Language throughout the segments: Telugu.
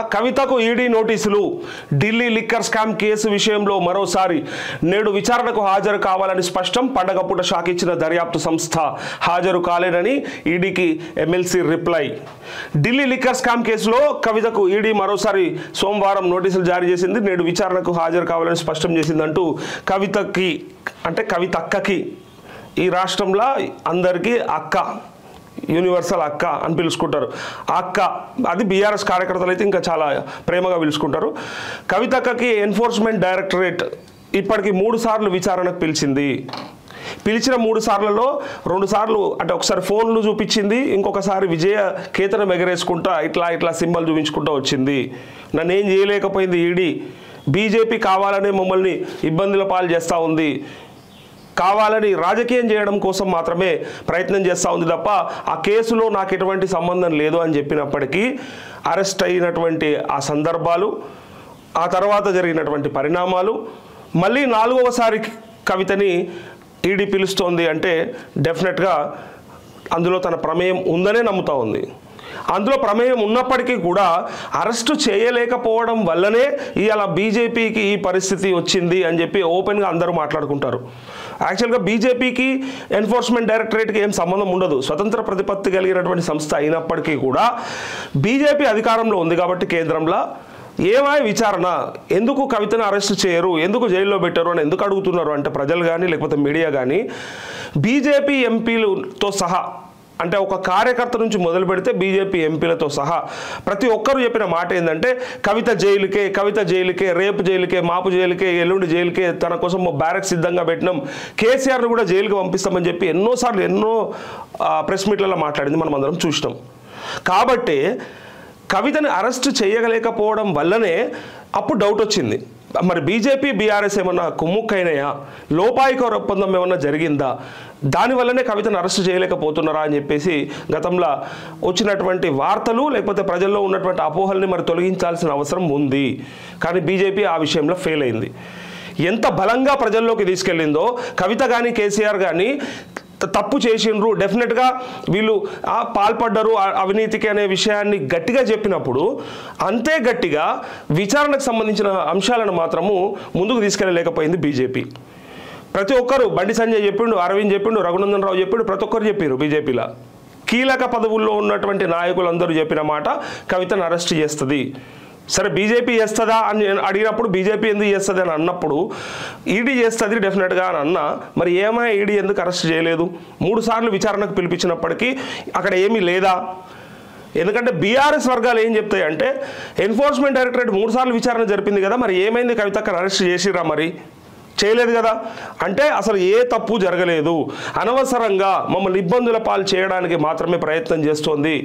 కవితకు ఈడీ నోటీసులు ఢిల్లీ లిక్కర్ స్కామ్ కేసు విషయంలో మరోసారి నేడు విచారణకు హాజరు కావాలని స్పష్టం పండగపూట షాక్ ఇచ్చిన దర్యాప్తు సంస్థ హాజరు కాలేనని ఈడీకి MLC reply Delhi liquor scam కేసులో కవితకు ఈడీ మరోసారి సోమవారం నోటీసులు జారీ చేసింది నేడు విచారణకు హాజరు కావాలని స్పష్టం చేసిందంటూ కవితకి అంటే కవితక్కకి ఈ రాష్ట్రంలో అందరికీ అక్క యూనివర్సల్ అక్క అని పిలుచుకుంటారు ఆ అక్క అది బీఆర్ఎస్ కార్యకర్తలు అయితే ఇంకా చాలా ప్రేమగా పిలుచుకుంటారు కవితక్కకి ఎన్ఫోర్స్మెంట్ డైరెక్టరేట్ ఇప్పటికి మూడు సార్లు విచారణకు పిలిచింది పిలిచిన మూడు సార్లలో రెండు సార్లు అంటే ఒకసారి ఫోన్లు చూపించింది ఇంకొకసారి విజయ కేతనం ఎగరేసుకుంటా ఇట్లా ఇట్లా సింబల్ చూపించుకుంటూ వచ్చింది నన్ను ఏం చేయలేకపోయింది ఈడీ బీజేపీ కావాలనే మమ్మల్ని ఇబ్బందుల పాలు చేస్తూ ఉంది కావాలని రాజకీయం చేయడం కోసం మాత్రమే ప్రయత్నం చేస్తూ ఉంది తప్ప ఆ కేసులో నాకు ఎటువంటి సంబంధం లేదు అని చెప్పినప్పటికీ అరెస్ట్ అయినటువంటి ఆ సందర్భాలు ఆ తర్వాత జరిగినటువంటి పరిణామాలు మళ్ళీ నాలుగవసారి కవితని ఈడీ పిలుస్తోంది అంటే డెఫినెట్గా అందులో తన ప్రమేయం ఉందనే నమ్ముతా ఉంది అందులో ప్రమేయం ఉన్నప్పటికీ కూడా అరెస్టు చేయలేకపోవడం వల్లనే ఇవాళ బీజేపీకి ఈ పరిస్థితి వచ్చింది అని చెప్పి ఓపెన్గా అందరూ మాట్లాడుకుంటారు యాక్చువల్గా బీజేపీకి ఎన్ఫోర్స్మెంట్ డైరెక్టరేట్కి ఏం సంబంధం ఉండదు స్వతంత్ర ప్రతిపత్తి కలిగినటువంటి సంస్థ అయినప్పటికీ కూడా బీజేపీ అధికారంలో ఉంది కాబట్టి కేంద్రంలో ఏమాయ విచారణ ఎందుకు కవితను అరెస్ట్ చేయరు ఎందుకు జైల్లో పెట్టారు అని ఎందుకు అడుగుతున్నారు అంటే ప్రజలు కానీ లేకపోతే మీడియా కానీ బీజేపీ ఎంపీలతో సహా అంటే ఒక కార్యకర్త నుంచి మొదలు పెడితే బీజేపీ ఎంపీలతో సహా ప్రతి ఒక్కరు చెప్పిన మాట ఏంటంటే కవిత జైలుకే కవిత జైలుకే రేపు జైలుకే మాపు జైలుకే ఎల్లుండి జైలుకే తన కోసం ఓ బ్యారక్ సిద్ధంగా పెట్టినాం కేసీఆర్ను కూడా జైలుకి పంపిస్తామని చెప్పి ఎన్నోసార్లు ఎన్నో ఆ, ప్రెస్ మీట్లలో మాట్లాడింది మనం అందరం చూసినాం కాబట్టి కవితని అరెస్ట్ చేయలేకపోవడం వల్లనే అప్పుడు డౌట్ వచ్చింది మరి బీజేపీ బీఆర్ఎస్ ఏమన్నా కుమ్ముక్కైనాయా లోపాయిక ఒప్పందం ఏమన్నా జరిగిందా దానివల్లనే కవితను అరెస్ట్ చేయలేకపోతున్నారా అని చెప్పేసి గతంలో వచ్చినటువంటి వార్తలు లేకపోతే ప్రజల్లో ఉన్నటువంటి అపోహల్ని మరి తొలగించాల్సిన అవసరం ఉంది కానీ బీజేపీ ఆ విషయంలో ఫెయిల్ అయింది ఎంత బలంగా ప్రజల్లోకి తీసుకెళ్ళిందో కవిత కానీ కేసీఆర్ కానీ త- తప్పు చేసిండ్రు డెఫినెట్గా వీళ్ళు ఆ, పాల్పడ్డరు ఆ అవినీతికి అనే విషయాన్ని గట్టిగా చెప్పినప్పుడు అంతే గట్టిగా విచారణకు సంబంధించిన అంశాలను మాత్రము ముందుకు తీసుకెళ్ళలేకపోయింది బీజేపీ ప్రతి ఒక్కరు బండి సంజయ్ చెప్పిండు అరవింద్ చెప్పిండు రఘునందన్ రావు చెప్పిండు ప్రతి ఒక్కరు చెప్పారు బీజేపీలో కీలక పదవుల్లో ఉన్నటువంటి నాయకులందరూ చెప్పిన మాట కవితను అరెస్ట్ చేస్తుంది సరే బీజేపీ చేస్తుందా అని నేను అడిగినప్పుడు బీజేపీ ఎందుకు చేస్తుంది అని అన్నప్పుడు ఈడీ చేస్తుంది డెఫినెట్గా అని అన్నా మరి ఏమై ఈడీ ఎందుకు అరెస్ట్ చేయలేదు మూడు సార్లు విచారణకు పిలిపించినప్పటికీ అక్కడ ఏమీ లేదా ఎందుకంటే బీఆర్ఎస్ వర్గాలు ఏం చెప్తాయి అంటే ఎన్ఫోర్స్మెంట్ డైరెక్టరేట్ మూడు సార్లు విచారణ జరిపింది కదా మరి ఏమైంది కవితక్కను అరెస్ట్ చేసిరా మరి చేయలేదు కదా అంటే అసలు ఏ తప్పు జరగలేదు అనవసరంగా మమ్మల్ని ఇబ్బందుల పాలు చేయడానికి మాత్రమే ప్రయత్నం చేస్తోంది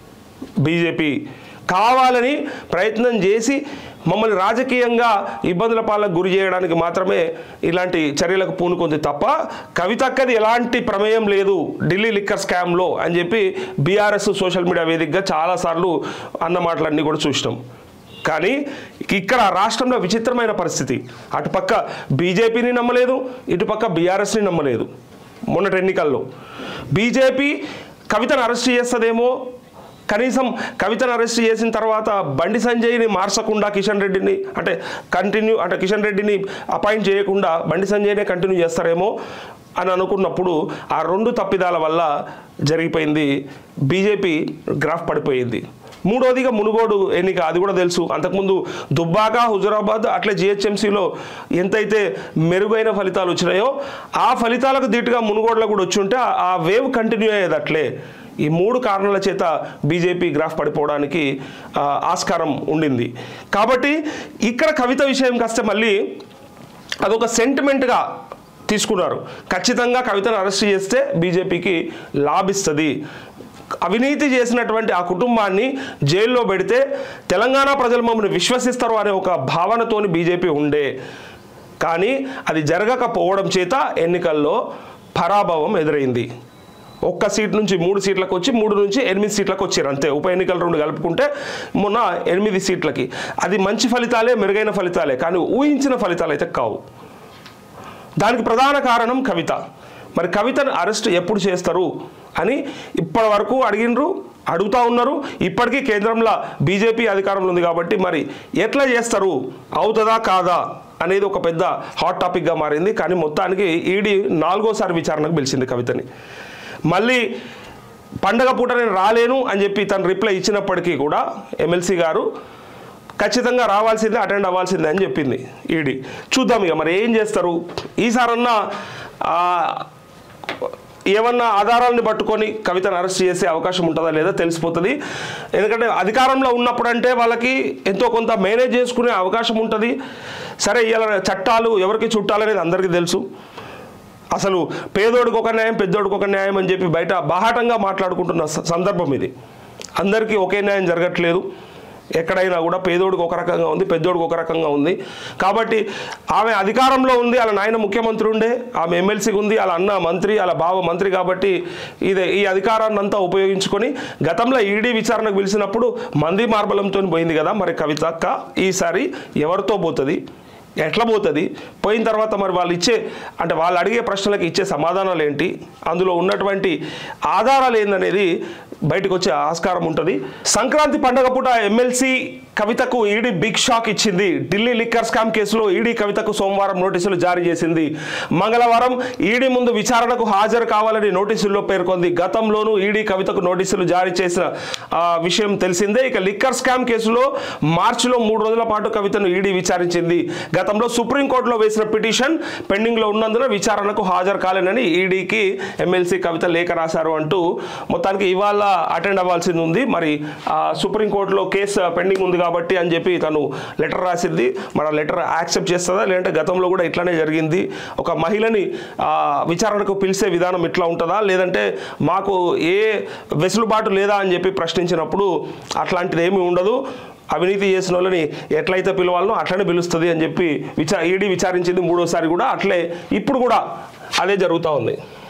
బీజేపీ కావాలని ప్రయత్నం చేసి మమ్మల్ని రాజకీయంగా ఇబ్బందుల పాలకు గురి చేయడానికి మాత్రమే ఇలాంటి చర్యలకు పూనుకుంది తప్ప కవితక్కది ఎలాంటి ప్రమేయం లేదు ఢిల్లీ లిక్కర్ స్కామ్లో అని చెప్పి బీఆర్ఎస్ సోషల్ మీడియా వేదికగా చాలాసార్లు అన్న మాటలన్నీ కూడా చూసినాం కానీ ఇక్కడ రాష్ట్రంలో విచిత్రమైన పరిస్థితి అటుపక్క బీజేపీని నమ్మలేదు ఇటుపక్క బీఆర్ఎస్ని నమ్మలేదు మొన్నటి ఎన్నికల్లో బీజేపీ కవితను అరెస్ట్ చేస్తుందేమో కనీసం కవితను అరెస్ట్ చేసిన తర్వాత బండి సంజయ్ని మార్చకుండా కిషన్ రెడ్డిని అంటే కంటిన్యూ అంటే కిషన్ రెడ్డిని అపాయింట్ చేయకుండా బండి సంజయ్నే కంటిన్యూ చేస్తారేమో అని అనుకున్నప్పుడు ఆ రెండు తప్పిదాల వల్ల జరిగిపోయింది బీజేపీ గ్రాఫ్ పడిపోయింది మూడోదిగా మునుగోడు ఎన్నిక అది కూడా తెలుసు అంతకుముందు దుబ్బాక హుజురాబాద్ అట్లే జిహెచ్ఎంసీలో ఎంతైతే మెరుగైన ఫలితాలు వచ్చినాయో ఆ ఫలితాలకు దీటుగా మునుగోడులో కూడా వచ్చి ఉంటే ఆ- ఆ వేవ్ కంటిన్యూ అయ్యేది అట్లే ఈ మూడు కారణాల చేత బీజేపీ గ్రాఫ్ పడిపోవడానికి ఆ, ఆస్కారం ఉండింది కాబట్టి ఇక్కడ కవిత విషయం కాస్తే మళ్ళీ అదొక సెంటిమెంట్గా తీసుకున్నారు ఖచ్చితంగా కవితను అరెస్ట్ చేస్తే బీజేపీకి లాభిస్తుంది అవినీతి చేసినటువంటి ఆ కుటుంబాన్ని జైల్లో పెడితే తెలంగాణ ప్రజలు మమ్మల్ని విశ్వసిస్తారు అనే ఒక భావనతోని బీజేపీ ఉండే కానీ అది జరగకపోవడం చేత ఎన్నికల్లో పరాభవం ఎదురైంది ఒక్క సీట్ నుంచి మూడు సీట్లకు వచ్చి మూడు నుంచి ఎనిమిది సీట్లకు వచ్చారు అంతే ఉప ఎన్నికలు రెండు కలుపుకుంటే మొన్న ఎనిమిది సీట్లకి అది మంచి ఫలితాలే మెరుగైన ఫలితాలే కానీ ఊహించిన ఫలితాలు అయితే కావు దానికి ప్రధాన కారణం కవిత మరి కవితను అరెస్ట్ ఎప్పుడు చేస్తారు అని ఇప్పటి వరకు అడిగినరు అడుగుతా ఉన్నారు ఇప్పటికీ కేంద్రంలో బీజేపీ అధికారంలో ఉంది కాబట్టి మరి ఎట్లా చేస్తారు అవుతుందా కాదా అనేది ఒక పెద్ద హాట్ టాపిక్గా మారింది కానీ మొత్తానికి ఈడీ నాలుగోసారి విచారణకు పిలిచింది కవితని మళ్ళీ పండగ పూట నేను రాలేను అని చెప్పి తను రిప్లై ఇచ్చినప్పటికీ కూడా ఎమ్మెల్సీ గారు ఖచ్చితంగా రావాల్సిందే అటెండ్ అవ్వాల్సిందే అని చెప్పింది ఈడీ చూద్దాం ఇక మరి ఏం చేస్తారు ఈసారన్నా ఆ, ఏమన్నా ఆధారాలను పట్టుకొని కవితను అరెస్ట్ చేసే అవకాశం ఉంటుందా లేదా తెలిసిపోతుంది ఎందుకంటే అధికారంలో ఉన్నప్పుడు అంటే వాళ్ళకి ఎంతో కొంత మేనేజ్ చేసుకునే అవకాశం ఉంటుంది సరే ఇలా చట్టాలు ఎవరికి చుట్టాలనేది అందరికీ తెలుసు అసలు పేదోడికి ఒక న్యాయం పెద్దోడికి ఒక న్యాయం అని చెప్పి బయట బాహాటంగా మాట్లాడుకుంటున్న స- సందర్భం ఇది అందరికీ ఒకే న్యాయం జరగట్లేదు ఎక్కడైనా కూడా పేదోడికి ఒక రకంగా ఉంది పెద్దోడికి ఒక రకంగా ఉంది కాబట్టి ఆమె అధికారంలో ఉంది వాళ్ళ నాయన ముఖ్యమంత్రి ఉండే ఆమె ఎమ్మెల్సీకి ఉంది వాళ్ళ అన్న మంత్రి వాళ్ళ బావ మంత్రి కాబట్టి ఇది ఈ అధికారాన్ని అంతా ఉపయోగించుకొని గతంలో ఈడీ విచారణకు పిలిచినప్పుడు మంది మార్బలంతో పోయింది కదా మరి కవిత అక్క ఈసారి ఎవరితో పోతుంది ఎట్లా పోతుంది పోయిన తర్వాత మరి వాళ్ళు ఇచ్చే అంటే వాళ్ళు అడిగే ప్రశ్నలకు ఇచ్చే సమాధానాలు ఏంటి అందులో ఉన్నటువంటి ఆధారాలు ఏందనేది బయటకు వచ్చే ఆస్కారం ఉంటుంది సంక్రాంతి పండగ పూట ఎమ్మెల్సీ కవితకు ఈడీ బిగ్ షాక్ ఇచ్చింది ఢిల్లీ లిక్కర్ స్కామ్ కేసులో ఈడీ కవితకు సోమవారం నోటీసులు జారీ చేసింది మంగళవారం ఈడీ ముందు విచారణకు హాజరు కావాలని నోటీసుల్లో పేర్కొంది గతంలోనూ ఈడీ కవితకు నోటీసులు జారీ చేసిన ఆ, విషయం తెలిసిందే ఇక లిక్కర్ స్కామ్ కేసులో మార్చిలో మూడు రోజుల పాటు కవితను ఈడీ విచారించింది గతంలో సుప్రీంకోర్టులో వేసిన పిటిషన్ పెండింగ్లో ఉన్నందున విచారణకు హాజరు కాలేనని ఈడీకి ఎమ్మెల్సీ కవిత లేఖ రాశారు అంటూ మొత్తానికి ఇవాళ అటెండ్ అవ్వాల్సింది ఉంది మరి ఆ, సుప్రీంకోర్టులో కేసు పెండింగ్ ఉంది కాబట్టి అని చెప్పి తను లెటర్ రాసింది మరి ఆ లెటర్ యాక్సెప్ట్ చేస్తుందా లేదంటే గతంలో కూడా ఇట్లానే జరిగింది ఒక మహిళని ఆ, విచారణకు పిలిచే విధానం ఇట్లా ఉంటుందా లేదంటే మాకు ఏ వెసులుబాటు లేదా అని చెప్పి ప్రశ్నించినప్పుడు అట్లాంటిది ఏమీ ఉండదు అవినీతి చేసిన వాళ్ళని ఎట్లయితే పిలవాలనో అట్లనే పిలుస్తుంది అని చెప్పి విచా ఈడీ విచారించింది మూడోసారి కూడా అట్లే ఇప్పుడు కూడా అదే జరుగుతూ ఉంది